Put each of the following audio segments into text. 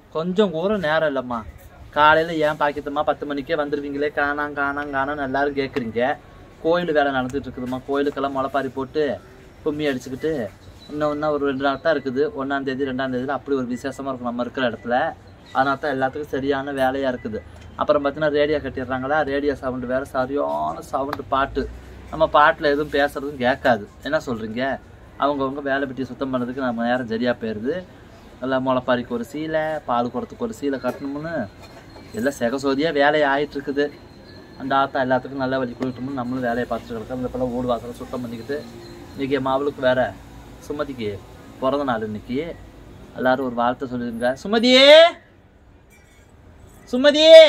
கொஞ்சம் கூட நேரம் இல்லைம்மா காலையில ஏன் பாக்கியத்தம்மா பத்து மணிக்கே வந்துருவீங்களே காணாம் காணாம் காணாம்னு எல்லாரும் கேட்குறீங்க கோயில் வேலை நடந்துட்டு இருக்குதும்மா கோயிலுக்கெல்லாம் முளைப்பாரி போட்டு கும்மி அடிச்சுக்கிட்டு இன்னும் இன்னும் ஒரு ரெண்டு நாள் தான் இருக்குது ஒன்றாம் தேதி ரெண்டாம் தேதியில் அப்படி ஒரு விசேஷமா இருக்கும் நம்ம இருக்கிற இடத்துல அதனால தான் எல்லாத்துக்கும் சரியான வேலையா இருக்குது அப்புறம் பார்த்தீங்கன்னா ரேடியோ கட்டிடுறாங்களா ரேடியோ சவுண்டு வேற சரியான சவுண்டு பாட்டு நம்ம பாட்டில் எதுவும் பேசுறதும் கேட்காது என்ன சொல்றீங்க அவங்கவுங்க வேலை பெட்டி சுத்தம் பண்ணதுக்கு நம்ம நேரம் சரியா போயிடுது எல்லாம் முளைப்பாரிக்கு ஒரு சீலை பால் குடத்துக்கு ஒரு சீலை கட்டணும்னு எல்லாம் செகசோதியாக வேலையை ஆயிட்டு இருக்குது அந்த ஆத்தா எல்லாத்துக்கும் நல்ல வழி கொடுக்கணும்னு நம்மளும் வேலையை பார்த்துட்டு இருக்கோம் இந்த பக்கம் ஓடு வாசலை சுத்தம் பண்ணிக்கிட்டு இன்னைக்கு என் மாவளுக்கு வேற சுமதிக்கு பிறந்த நாள் இன்னைக்கு எல்லாரும் ஒரு வார்த்தை சொல்லிருங்க சுமதியே சுமதியே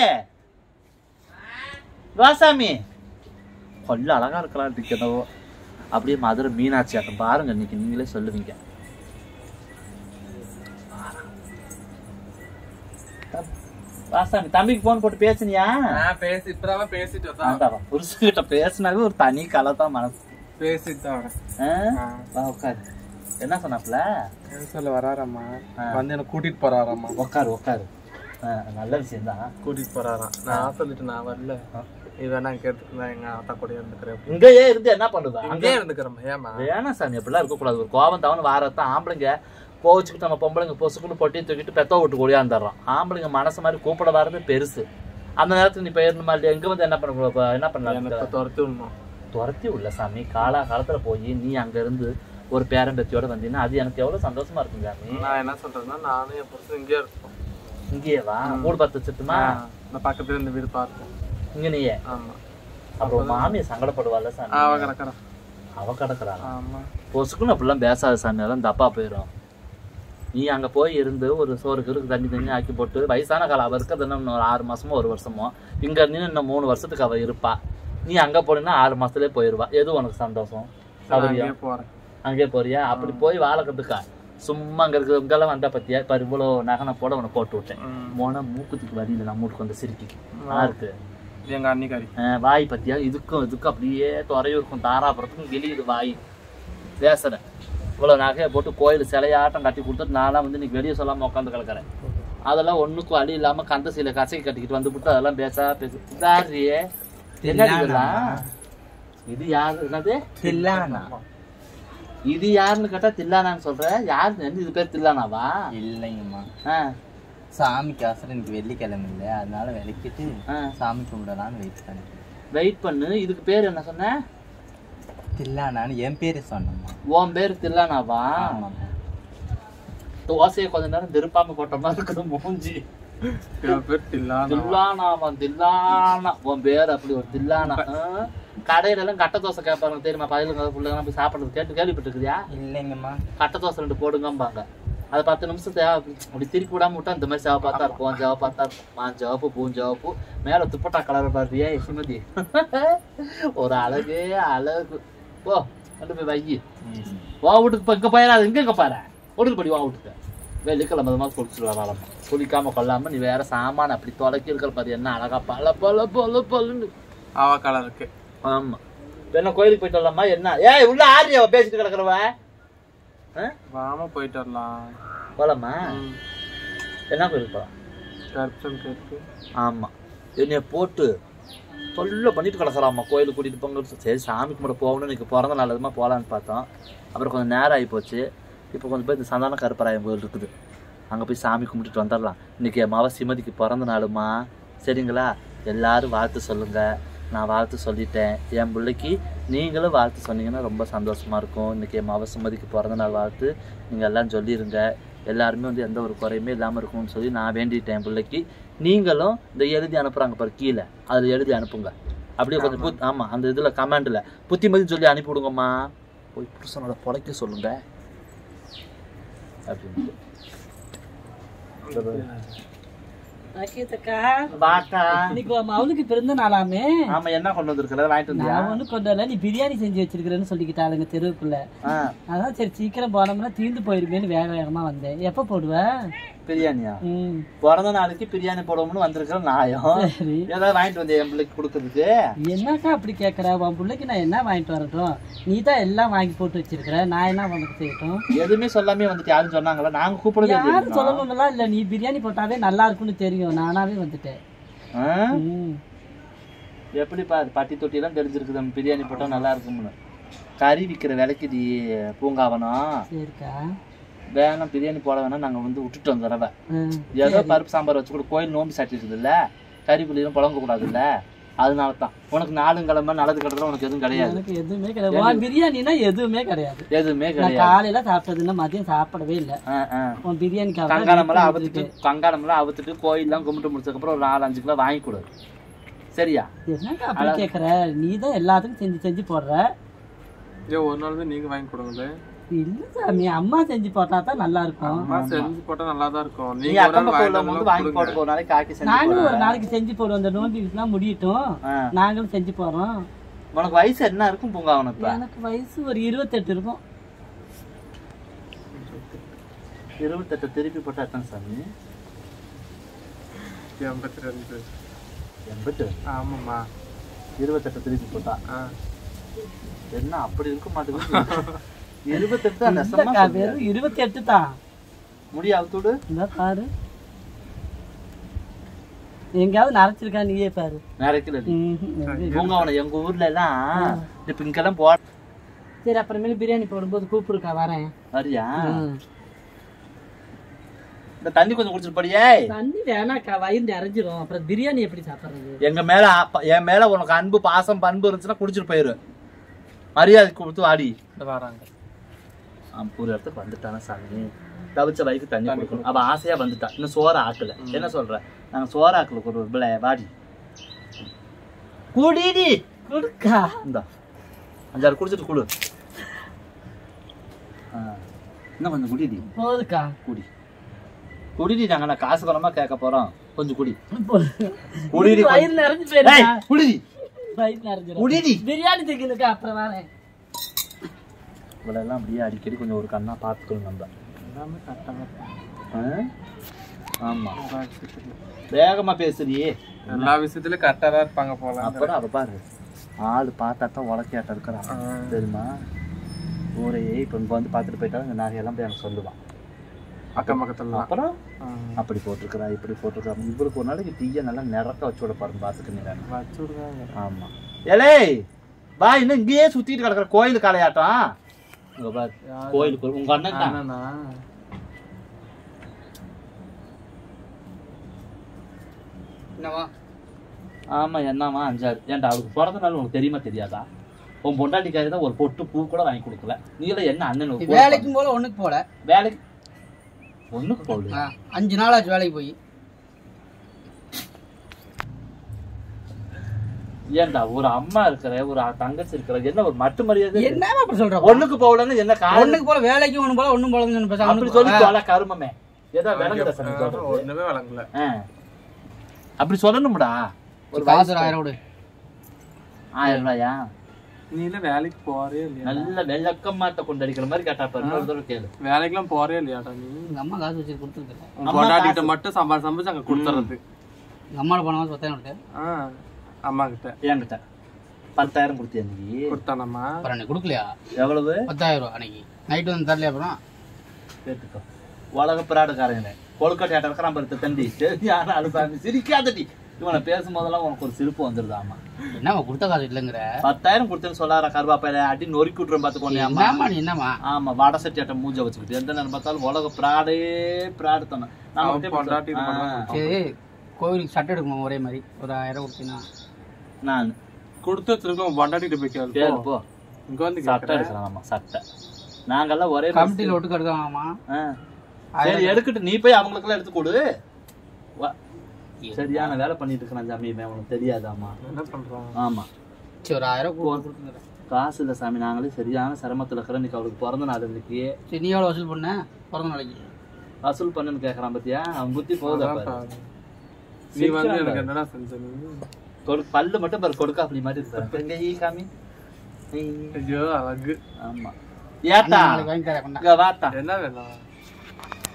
வாசாமி கொல்ல அழகா இருக்கலாம் இருக்கதோ அப்படியே மதுரை மீனாட்சி ஆட்டம் பாருங்க இன்னைக்கு நீங்களே சொல்லுவீங்க வாசாமி தம்பிக்கு போன் போட்டு பேசுனியா நான் பேசி இப்பதான் பேசிட்டு வந்தேன் ஆண்டாவா புருஷன்கிட்ட பேசினாவே ஒரு தனி கலை தான் மனசு பேசிட்டு தான் வரேன் ஆ? ஆ. வா உட்காரு என்ன சொன்னாப்ல என் சொல்ல வராராம்மா ஆ. வந்து என்ன கூட்டிட்டு போறாராம்மா உட்காரு உட்காரு ஆ, நல்ல விஷயம் தான் கூட்டிட்டு போறாராம் நான் சொல்லிட்டு நான் வரல நீ வேணா கேட்டு நான் எங்க ஆத்தா கூட இருந்துக்கிறேன் இங்கேயே இருந்து என்ன பண்ணுவா அங்கேயே இருந்துக்கிறேம்மா ஏமா வேணாம் சாமி அப்படிலாம் இருக்கக்கூடாது ஒரு கோவம் தவன் வாரத்தான் ஆம்பளைங்க கோவிச்சுக்கிட்டு நம்ம பொம்பளைங்க பொசுக்குன்னு பொட்டி தூக்கிட்டு பெத்த விட்டு ஒடியாந்துடுறோம் ஆம்பளைங்க மனசு மாதிரி கூப்பிட வர்றது பெருசு அந்த நேரத்துக்கு நீ போயிடணுமா இல்லையா எங்க வந்து என்ன பண்ண இப்ப என்ன பண்ணலாம் எனக்கு துரத்தி விடணும் துரத்தி உள்ள சாமி காலா காலத்துல போய் நீ அங்க இருந்து ஒரு பேரம்பத்தியோட வந்தீங்கன்னா அது எனக்கு எவ்வளவு சந்தோஷமா இருக்கும் சாமி நான் என்ன சொல்றேன்னா நானும் என் புருஷன் இங்கேயே இருப்போம் இங்கேயே வா மூடு பார்த்து வச்சுட்டுமா இந்த பக்கத்துல இந்த வீடு பார்ப்போம் இங்க நீயே ஆமா அப்புறம் மாமியை சங்கடப்படுவாள்ல சாமி அவ கிடக்குறான் அவ கிடக்குறாளா ஆமா பொசுக்குன்னு அப்படிலாம் பேசாத சாமி அதெல்லாம் தப்பா போயிடும் நீ அங்க போய் இருந்து ஒரு சோறு கருக்கு தண்ணி தண்ணி ஆக்கி போட்டு வயசான காலம் அவ இருக்கிறது இன்னும் இன்னும் ஒரு ஆறு மாசமோ ஒரு வருஷமோ இங்க இருந்து இன்னும் மூணு வருஷத்துக்கு அவ இருப்பா நீ அங்க போனீங்கன்னா ஆறு மாசத்துலயே போயிருவா எது உனக்கு சந்தோஷம் நான் சௌகரியம் அங்கேயே போறேன் அங்கே போறியா அப்படி போய் வாழக்கிறதுக்கா சும்மா அங்க இருக்கிறவங்கெல்லாம் வந்தா பத்தியா இப்ப இவ்வளோ நகனை போட உனக்கு போட்டு விட்டேன் ம். மோன மூக்குத்துக்கு வரியில நம்ம வீட்டுக்கு வந்து சிரிக்கி நல்லா இருக்கு இது எங்க அன்னிக்காரி அஹ் வாய் பத்தியா இதுக்கும் இதுக்கும் அப்படியே துறையூருக்கும் தாராபுரத்துக்கும் வெளியுது வாய் பேசுறேன் இவ்வளவு நகையை போட்டு கோயில் சிலையாட்டம் கட்டி கொடுத்துட்டு நான்லாம் வந்து இன்னைக்கு வெளியே சொல்லாம உட்காந்து கிடக்குறேன் அதெல்லாம் ஒண்ணுக்கும் வழி இல்லாம கந்த சீலை கசக்கி கட்டிக்கிட்டு வந்து விட்டு அதெல்லாம் பேசா பேசு இதாரியே என்னடி இதெல்லாம் இது யாரு என்னது தில்லானா இது யாருன்னு கேட்டா தில்லானான்னு சொல்ற யாரு இது பேர் தில்லானாவா இல்லைங்கம்மா ஆ, சாமிக்கு அவசரம் எனக்கு வெள்ளிக்கிழமை இல்லை அதனால விளக்கிட்டு ஆ. சாமி கும்பிடலான்னு வெயிட் பண்ணிட்டு வெயிட் பண்ணு இதுக்கு பேர் என்ன சொன்ன தில்லானான்னு என் பேரு சொன்னம்மா உன் பேர் தில்லானாவா ஆமாம்மா தோசையை கொஞ்ச நேரம் திருப்பாம போட்ட மாதிரி இருக்குது மூஞ்சி இவன் பேர் தில்லானா தில்லானாவா தில்லானா உன் பேர் அப்படி ஒரு தில்லானா ஆ? கடையில எல்லாம் கட்ட தோசை கேட்பாங்க தெரியுமா பதிலுங்க பிள்ளைங்க போய் சாப்பிடுறது கேட்டு கேள்விப்பட்டிருக்கியா இல்லைங்கம்மா கட்ட தோசை ரெண்டு போடுங்கம்பாங்க அது பத்து நிமிஷம் தேவை அப்படி திருப்பி விடாம விட்டா இந்த மாதிரி சேவை பார்த்தா இருக்கும் ஜவ பார்த்தா இருக்கும் மா ஜவப்பு பூஞ்சவப்பு மேல துப்பட்டா கலர் பாருவியா சுமதி ஒரு அழகே அழகு போ கொண்டு போய் வை வா வீட்டுக்கு இப்போ இங்கே போயிடாது இங்கே இங்கே பாரு வீட்டுக்கு படி வா வீட்டுக்கு வெள்ளிக்கிழமை மாதிரி குளிச்சுட்டு வரலாம் குளிக்காம கொள்ளாம நீ வேற சாமான அப்படி தொலைக்கி இருக்கிற பாரு என்ன அழகா பல பல பல பலன்னு அவ கலருக்கு ஆமா இப்ப என்ன கோயிலுக்கு போயிட்டு வரலாமா என்ன ஏய் உள்ள ஆரியா பேசிட்டு கிடக்குறவ ஆ? வாம போயிட்டு வரலாம் போலாமா என்ன கோயிலுக்கு போலாம் கருப்பன் கேட்டு ஆமா என்னைய போட்டு தொல்லை பண்ணிட்டு கிடக்குறாம்மா கோயிலுக்கு கூட்டிட்டு போங்க சரி சாமி கும்பிட போகணும்னு இன்னைக்கு பிறந்த நாள் அதுமா போகலான்னு பார்த்தோம் அப்புறம் கொஞ்சம் நேரம் ஆகி போச்சு இப்போ கொஞ்சம் போய் இந்த சந்தான கருப்பராயன் கோயில் இருக்குது அங்கே போய் சாமி கும்பிட்டுட்டு வந்துடலாம் இன்னைக்கு என் மாவ சிமதிக்கு பிறந்த நாளுமா சரிங்களா எல்லாரும் வாழ்த்து சொல்லுங்க நான் வாழ்த்து சொல்லிட்டேன் என் பிள்ளைக்கு நீங்களும் வாழ்த்து சொன்னீங்கன்னா ரொம்ப சந்தோஷமா இருக்கும் இன்னைக்கு என் மாவ சுமதிக்கு பிறந்த நாள் வாழ்த்து நீங்கள் எல்லாம் சொல்லிடுங்க எல்லாருமே வந்து எந்த ஒரு குறையுமே இல்லாமல் இருக்கணும்னு சொல்லி நான் வேண்டிட்டேன் என் பிள்ளைக்கு நீங்களும் இந்த எழுதி அனுப்புறாங்க பாரு கீழே அதில் எழுதி அனுப்புங்க அப்படியே கொஞ்சம் புத் ஆமாம் அந்த இதில் கமெண்டில் புத்திமதின்னு சொல்லி அனுப்பி விடுங்கம்மா போய் புருஷனோட பொழைக்க சொல்லுங்க அப்படின்ட்டு ராக்கேத்தக்கா வாக்கா இன்னைக்கு உன் மவளுக்கு பிறந்த நாளாமே ஆமா என்ன கொண்டு வந்திருக்கிற வாங்கிட்டு வந்தியா நான் ஒண்ணு கொண்டு வரல நீ பிரியாணி செஞ்சு வச்சிருக்கிறேன்னு சொல்லிக்கிட்டாளுங்க தெருவுக்குள்ள ஆ அதான் சரி சீக்கிரம் போனோம்னா தீர்ந்து போயிருமேன்னு வேக வேகமா வந்தேன் எப்ப போடுவ பிரியாணியா ம் பிறந்த நாளைக்கு பிரியாணி போடுவோம்னு வந்திருக்கிற நாயம் சரி ஏதாவது வாங்கிட்டு வந்தேன் என் பிள்ளைக்கு கொடுக்கறதுக்கு என்னக்கா அப்படி கேட்குற உன் பிள்ளைக்கு நான் என்ன வாங்கிட்டு வரட்டும் நீ தான் எல்லாம் வாங்கி போட்டு வச்சிருக்கிற நான் என்ன உனக்கு செய்யட்டும் எதுவுமே சொல்லாமே வந்துட்டு யாரும் சொன்னாங்களா நாங்க கூப்பிடவே யாரும் இல்லையா? சொல்லணும்லாம் இல்லை நீ பிரியாணி போட்டாவே நல்லா இருக்கும்னு தெரியும் நானாவே வந்துட்டேன் ஆ? ம் எப்படி பாரு பட்டி தொட்டி எல்லாம் தெரிஞ்சிருக்கு நம்ம பிரியாணி போட்டா நல்லா இருக்கும்னு கறி விற்கிற விலைக்கு டி பூங்காவனம் சரிக்கா வேணாம் பிரியாணி போட வேணாம் நாங்க வந்து விட்டுட்டோம் தடவை ம் ஏதோ பருப்பு சாம்பார் வச்சு கூட கோயில் நோம்பி சாட்டி இருக்குதுல்ல கறி புள்ளியும் புழங்க கூடாதுல்ல அதனால தான் உனக்கு நாலும் கிழமை நல்லது கிடத்துல உனக்கு எதுவும் கிடையாது எனக்கு எதுவுமே கிடையாது உன் பிரியாணினா எதுவுமே கிடையாது எதுவுமே நான் கிடையாது காலையில சாப்பிட்டதுன்னா மதியம் சாப்பிடவே இல்லை ஆ, ஆ. உன் பிரியாணிக்காக கங்காணமெல்லாம் அவுத்துட்டு கங்காணமெல்லாம் அவுத்துட்டு கோயில்லாம் கும்பிட்டு முடிச்சதுக்கப்புறம் ஒரு நாலு அஞ்சு கிலோ வாங்கி கொடு சரியா என்னக்கா அப்படி கேட்குற நீ தான் எல்லாத்துக்கும் செஞ்சு செஞ்சு போடுற ஏன் ஒரு நாள் தான் நீங்க வாங்கி கொடுங்களே இல்ல சாமி அம்மா செஞ்சு போட்டா தான் நல்லா இருக்கும் அம்மா செஞ்சு போட்டா நல்லா தான் இருக்கும் நீ நீங்க ஒரு அக்கம் நாள் பக்கம் வாங்கிட்டு உள்ளவங்க வந்து வந்து வாங்கி கொடுங்க. போட்டு ஒரு நாளைக்கு காக்கி செஞ்சு நாங்களும் போடு. ஒரு நாளைக்கு செஞ்சு போடுவோம் அந்த நோம்பிலாம் முடியட்டும் ஆ. நாங்களும் செஞ்சு போறோம் உனக்கு வயசு என்ன இருக்கும் பூங்கா உனக்கு எனக்கு வயசு ஒரு இருபத்தெட்டு இருக்கும் இருபத்தெட்டு திருப்பி போட்டா எத்தனை சாமி எண்பத்தி ரெண்டு எண்பத்து ஆமாம்மா இருபத்தெட்டு திருப்பி போட்டா ஆ என்ன அப்படி இருக்க மாட்டேங்குது இருபத்தெட்டு அந்த நெசமா இல்லக்கா, சொல்றியா? வெறும் இருபத்தெட்டு தான் முடி அவுத்துடு இந்த பாரு எங்கேயாவது நரைச்சிருக்கா நீயே பாரு நிறைக்கல ம்ஹும். பூங்காவனம் எங்க ஊர்ல எல்லாம் இப்ப இங்கெல்லாம் போட சரி அப்புறமேல பிரியாணி போடும்போது கூப்பிடுக்கா வரேன் வரியா ம். இந்த தண்ணி கொஞ்சம் குடிச்சிட்டு போடியே தண்ணி வேணாக்கா வயிறு நிறைஞ்சிரும் அப்புறம் பிரியாணி எப்படி சாப்பிடுறது எங்க மேல அப்ப- என் மேல உனக்கு அன்பு பாசம் பண்பு இருந்துச்சுன்னா குடிச்சிட்டு போயிரு மரியாதை கொடுத்து வாடி இந்த வராங்க அவன் ஒரு இடத்துக்கு வந்துட்டானா சாமி தவிச்ச வயிக்கு தண்ணி கொடுக்கணும் அவ ஆசையா வந்துட்டா இன்னும் சோற ஆக்கல என்ன சொல்ற நாங்க சோற ஆக்கல ஒரு பிள்ளை வாடி குடிடி கொடுக்கா இந்தா அஞ்சாறு குடிச்சிட்டு குடு ஆ, இன்னும் கொஞ்சம் குடிடி போதுக்கா குடி குடிடி நாங்க நான் காசு பணமா கேட்க போறோம் கொஞ்சம் குடி போது. குடிடி வயிறு நிறைஞ்சு ஏய், போயிருக்கா குடிடி வயிறு நிறைஞ்சிரும் குடிடி பிரியாணி தைக்கணுக்கா அப்புறம் வரேன் இவளெல்லாம் அப்படியே அடிக்கடி கொஞ்சம் ஒரு கண்ணா பார்த்துக்கணும் நம்ம எல்லாமே கரெக்டாக ஆ? ஆமா வேகமா பேசுறியே எல்லா விஷயத்துலயும் கரெக்டா தான் இருப்பாங்க போல அப்புறம் அவ பாரு ஆள் பார்த்தா தான் உலக்கையாட்டம் இருக்கிறான் தெரியுமா ஊரையே இப்போ இங்கே வந்து பார்த்துட்டு போயிட்டா இந்த நகையெல்லாம் போய் எனக்கு சொல்லுவான் அக்கம் பக்கத்துல அப்புறம் அப்படி போட்டிருக்கிறா இப்படி போட்டிருக்கா இவருக்கு ஒரு நாளைக்கு டீயை நல்லா நிறக்க வச்சு விட பாருங்க பார்த்துக்கணும் வச்சு விடுறாங்க ஆமா ஏலே பா இன்னும் இங்கேயே சுத்திட்டு கிடக்குற கோயில் காளையாட்டம் இங்க பாரு கோயிலுக்கு உங்க அண்ணன் தான் என்னண்ணா என்னவா ஆமா என்னவா அஞ்சாறு ஏன்டா அவளுக்கு பிறந்த நாள் உனக்கு தெரியுமா தெரியாதா உன் பொண்டாட்டிக்காரி தான் ஒரு பொட்டு பூ கூட வாங்கி கொடுக்கல நீல என்ன அண்ணன் ஒரு வேலைக்கும் போல ஒண்ணுக்கு போல வேலைக்கு ஒண்ணுக்கு போகல ஆ, அஞ்சு நாள் ஆச்சு வேலைக்கு போய் ஏன்டா ஒரு அம்மா இருக்கிற ஒரு தங்கச்சி இருக்கிற என்ன ஒரு மட்டு மரியாதை என்னமா அப்படி சொல்ற ஒண்ணுக்கு போகலன்னு என்ன காரணம் ஒண்ணுக்கு போல வேலைக்கும் ஒண்ணு போல ஒண்ணும் போல பேச அப்படி சொல்லி தொலை கருமமே ஏதோ விளங்குதா சாமி சொல்றது? ஒண்ணுமே வழங்கல ஆ. அப்படி சொல்லணும்டா ஒரு காசு ஒரு ஆயிரம் விடு ஆயிரம் ரூபாயா நீ இல்ல வேலைக்கு போறே இல்லையா நல்ல வெள்ளக்கமாட்ட கொண்டடிக்கிற மாதிரி கேட்டா பாரு இன்னொரு தடவை கேளு வேலைக்கெல்லாம் போறே இல்லையாடா நீ எங்க அம்மா காசு வச்சு கொடுத்துருக்கேன் உன் பொண்டாட்டிகிட்ட மட்டும் சம்பாதி சம்பாதிச்சு அங்க கொடுத்துறது எங்க அம்மாவோட பணம் வந்து பத்தாயிரம் கொடுத்தேன் ஆ அம்மா கிட்ட என்கிட்ட பத்தாயிரம் கொடுத்தியா நீ கொடுத்தானம்மா அப்புறம் அன்னைக்கு கொடுக்கலையா எவ்வளவு பத்தாயிரம் ரூபா அன்னைக்கு நைட்டு வந்து தரலையா அப்புறம் கேட்டுக்கோ உலக பிராடுக்காரங்க கொழுக்கட்டை இருக்கிறான் பருத்த தண்டி சரியான அழுப்பாங்க சிரிக்காதடி இவனை பேசும்போதெல்லாம் உனக்கு ஒரு சிரிப்பு வந்துருதாமா என்னம்மா கொடுத்த காசு இல்லைங்கிற பத்தாயிரம் கொடுத்தேன்னு சொல்லார கருவாப்பையில அடி நொறுக்கி விட்டுறேன் பாத்துக்கோனே அம்மா என்னம்மா நீ என்னம்மா ஆமா வடை சட்டி அட்டை மூஞ்ச வச்சுக்கிட்டு எந்த நேரம் பார்த்தாலும் உலக பிராடே பிராடு தானே அவன் பொண்டாட்டி இது பண்ணா சரி கோவிலுக்கு சட்டை எடுக்கணும் ஒரே மாதிரி ஒரு ஆயிரம் கொடுத்தீங்கன்னா நான் கொடுத்து வச்சிருக்கோம் உன் பொண்டாட்டிகிட்ட போய் கேளு கேளு போ. போ இங்க வந்து சட்டை கேக்குறேன். எடுக்கலாம் ஆமா சட்டை நாங்கெல்லாம் ஒரே கமிட்டியில் ஒட்டுக்கு எடுக்கலாமா ஆ. சரி எடுக்கட்டு நீ போய் அவங்களுக்கெல்லாம் எடுத்து கொடு வா. சரியான வேலை பண்ணிட்டு இருக்கிறான் சாமி இவன் உனக்கு தெரியாதாமா என்ன பண்றான் ஆமா சரி ஒரு ஆயிரம் கொடுத்துருக்குறேன் காசு இல்ல சாமி நாங்களே சரியான சிரமத்துல இருக்கிறோம் இன்னைக்கு அவளுக்கு பிறந்த நாள் இன்னைக்கு சரி நீ எவ்வளோ வசூல் பண்ண பிறந்த நாளைக்கு வசூல் பண்ணுன்னு கேக்குறான் பாத்தியா அவன் புத்தி போகுது அதான் அப்ப. பாரு. நீ வந்து எனக்கு என்னடா செஞ்ச நீ கொடு பல்லு மட்டும் பாரு கொடுக்கா அப்படி மாதிரி இருக்கு எங்க ஈ காமி ஈ. ஐயோ அழகு ஆமா ஏத்தா நாளைக்கு வாங்கி தரேன் கொண்டா இங்க வாத்தா என்ன வேணும்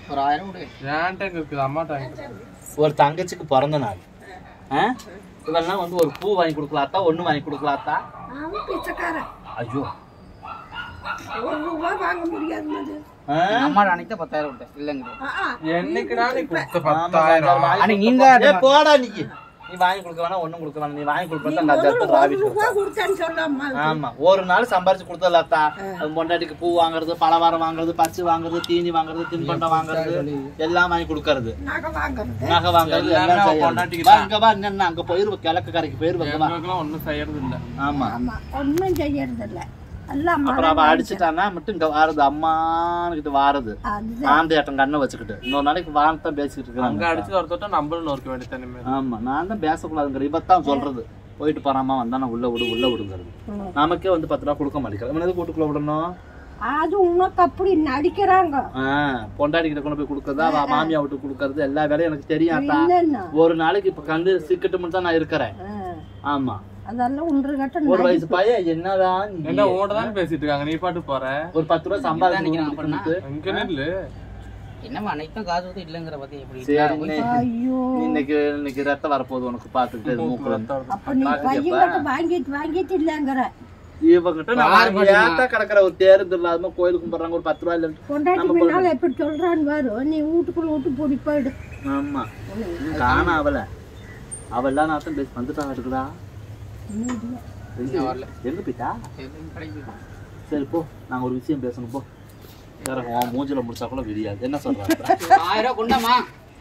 ஒரு ஆயிரம் கொடு ஏன்ட்ட எங்க இருக்குது அம்மாட்ட வாங்கி ஒரு தங்கச்சிக்கு பிறந்த நாள் ஆ இவெல்லாம் வந்து ஒரு பூ வாங்கி கொடுக்கலாத்தா ஒண்ணு வாங்கி கொடுக்கலாத்தா அவன் பிச்சைக்காரன் ஐயோ ஒரு ரூபா வாங்க முடியாது மது ஆ? அம்மாட்ட அன்னைக்கு பத்தாயிரம் கொடுத்தேன் இல்லைங்க என்னைக்குடா நீ கொடுத்த ஆமா, பத்தாயிரம் வாங்கி அன்னைக்கு கொடுக்க நீங்க போ- ஏய், போடா நீ நீ வாங்கி கொடுக்க வேணாம் ஒண்ணும் கொடுக்க வேணாம் நீ வாங்கி கொடுக்க வேண்டாம் அந்த இடத்துல ராவி ரூபா கொடுத்தேன்னு சொல்லாமா ஆமா ஒரு நாள் சம்பாரிச்சு கொடுத்தலாத்தா அது பொண்டாட்டிக்கு பூ வாங்குறது பலவாரம் வாங்குறது பச்சு வாங்குறது தீனி வாங்குறது தின்பண்டம் வாங்குறது எல்லாம் வாங்கி கொடுக்கறது நகை வாங்குறது நகை வாங்குறது எல்லாமே எல்லாம் அவ செய்யறது. பொண்டாட்டிக்கு வா, இங்க வா என்ன அங்க போயிரு கிழக்கு கரைக்கு போயிரு வா எங்களுக்கெல்லாம் ஒண்ணும் செய்யறது இல்ல ஆமா ஆமா ஒண்ணும் செய்யறது இல்ல எல்லாம் அப்புறம் அவ அடிச்சுட்டானா மட்டும் இங்க வாரது அம்மானுக்கிட்ட வாரது அதுதான் வாந்தையாட்டம் கண்ணை வச்சுக்கிட்டு இன்னொரு நாளைக்கு வாந்தான் பேசிக்கிட்டு அங்க இருக்காங்க அடிச்சு ஒருத்தட்ட நம்மளும் நொறுக்க வேண்டிய தனிமே ஆமா நான் தான் பேசக்கூடாதுங்கிற இவத்தான் சொல்றது போயிட்டு போறாமா வந்தானா உள்ள விடு உள்ள விடுங்கிறது நமக்கே வந்து பத்து ரூபா கொடுக்க மாட்டேங்கிறேன் இவன் எதுக்கு வீட்டுக்குள்ள விடணும் அது உனக்கு அப்படி நடிக்கிறாங்க ஆஹ் பொண்டாடி கிட்ட கொண்டு போய் கொடுக்கறதா அவ மாமியா விட்டு கொடுக்கறது எல்லா வேலையும் எனக்கு தெரியும் அத்தா இல்லைன்னா ஒரு நாளைக்கு இப்ப கண்டு சிக்கட்டு மட்டும் தான் நான் இருக்கிறேன் ஆமா அதெல்லாம் ஒன்று கட்ட ஒரு வயசு பையன் என்னதான் நீ? என்ன ஓட தான் பேசிட்டு இருக்காங்க நீ பாட்டு போற ஒரு பத்து ரூபா சம்பாதிச்சு எங்க நில்லு என்னம்மா அன்னைக்கு தான் காசு கொடுத்து இல்லைங்கிற பத்தி எப்படி சரி நீ- ஐயோ நீ இன்னைக்கு இன்னைக்கு ரத்தம் வரப்போகுது உனக்கு பாத்துக்கிட்டு மூக்குல அப்ப நீ பையன்கிட்ட வாங்கிட்டு வாங்கிட்டு இல்லைங்கிற இவங்கிட்ட நான் ஏத்தா கிடக்குற ஒரு தேர்ந்து இல்லாம கோயில் கும்பிடுறாங்க ஒரு பத்து ரூபாய் இல்ல கொண்டாட்டி முன்னால எப்படி சொல்றான்னு வரும் நீ வீட்டுக்குள்ள விட்டு போடி போயிடு ஆமா இன்னும் காண அவள அவெல்லாம் நான் பேசி வந்துட்டா இருக்குடா எங்க எங்க போயிட்டா சரி போ நாங்க ஒரு விஷயம் பேசணும் போ வேற உன் மூஞ்சில முடிச்சா கூட விரியாது என்ன சொல்றாங்க ஆயிரம் ரூபா கொண்டாமா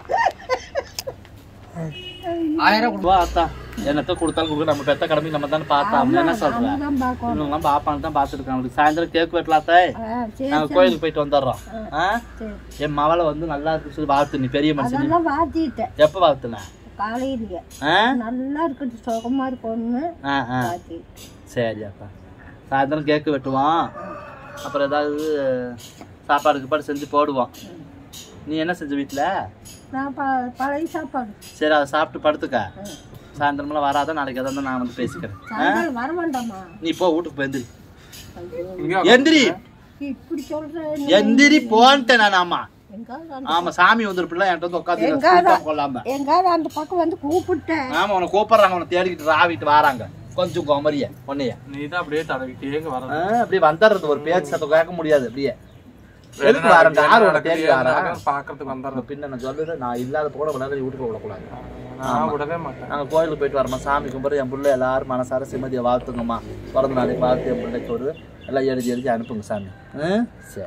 ஆயிரம் ரூபா வா அத்தா என்னத்த கொடுத்தாலும் கொடுக்க நம்ம பெத்த கடமை நம்ம தானே பார்த்தோம் என்ன சொல்றேன் தான் பார்க்கணும் இவங்கெல்லாம் பாப்பான்னு தான் பார்த்துட்டு இருக்காங்க சாயந்தரம் கேக் வெட்டலாத்தே ஆ, சரி நாங்க கோயிலுக்கு போயிட்டு வந்துடுறோம் ஆ? சரி என் மவளை வந்து நல்லா இருக்கு சொல்லி வாழ்த்து நீ பெரிய மனுஷன் அதெல்லாம் வாத்திட்டேன் எப்ப வாழ்த்துன காலையிலேயே ஆ? நல்லா இருக்கட்டும் சுகமா இருக்கணும்னு ஆ ஆ வாத்திட்டேன் சரி அக்கா சாயந்தரம் கேக்கு வெட்டுவோம் அப்புறம் ஏதாவது சாப்பாடு கீப்பாடு செஞ்சு போடுவோம் நீ என்ன செஞ்ச வீட்டில் நான் ப பழைய சாப்பாடு சரி அதை சாப்பிட்டு படுத்துக்க சாயந்தரமெல்லாம் வராத நாளைக்கு எதாவது நான் வந்து பேசிக்கிறேன் சாயங்காலம் வர வேண்டாமா நீ போ வீட்டுக்கு போய் எந்திரி இங்க எந்திரி இப்படி சொல்ற எந்திரி போன்ட்டேன் நான் ஆமா எங்காவது ஆமா சாமி வந்துருப்பில்ல என்கிட்ட வந்து எங்காவது- உட்காந்து கொள்ளாம எங்காவது அந்த பக்கம் வந்து கூப்பிட்டேன் ஆமா உன்னை கூப்பிடுறாங்க உன்னை தேடிக்கிட்டு ராவிட்டு வராங்க கொஞ்சம் குமரிய உன்னைய நீ தான் அப்படியே தடவிட்டே இங்க வர ஆ, அப்படியே வந்துடுறது ஒரு பேச்சு சத்தம் கேட்க முடியாது அப்படியே எதுக்கு வரேன் யார் உன்னை தேடி வரா பாக்குறதுக்கு வந்துடுறது பின்ன நான் சொல்லுறேன் நான் இல்லாத கூட விளையாட வீட்டுக்கு விடக்கூடாது நான் விடவே மாட்டேன் நாங்கள் கோயிலுக்கு போயிட்டு வரோம்மா சாமி கும்பிட்ற என் பிள்ளை எல்லாரும் மனசார சிமதியை வாழ்த்துங்கம்மா பிறந்த நாளைக்கு வாழ்த்து என் பிள்ளைக்கு ஒரு எல்லாம் எழுதி எழுதி அனுப்புங்க சாமி ம் சரி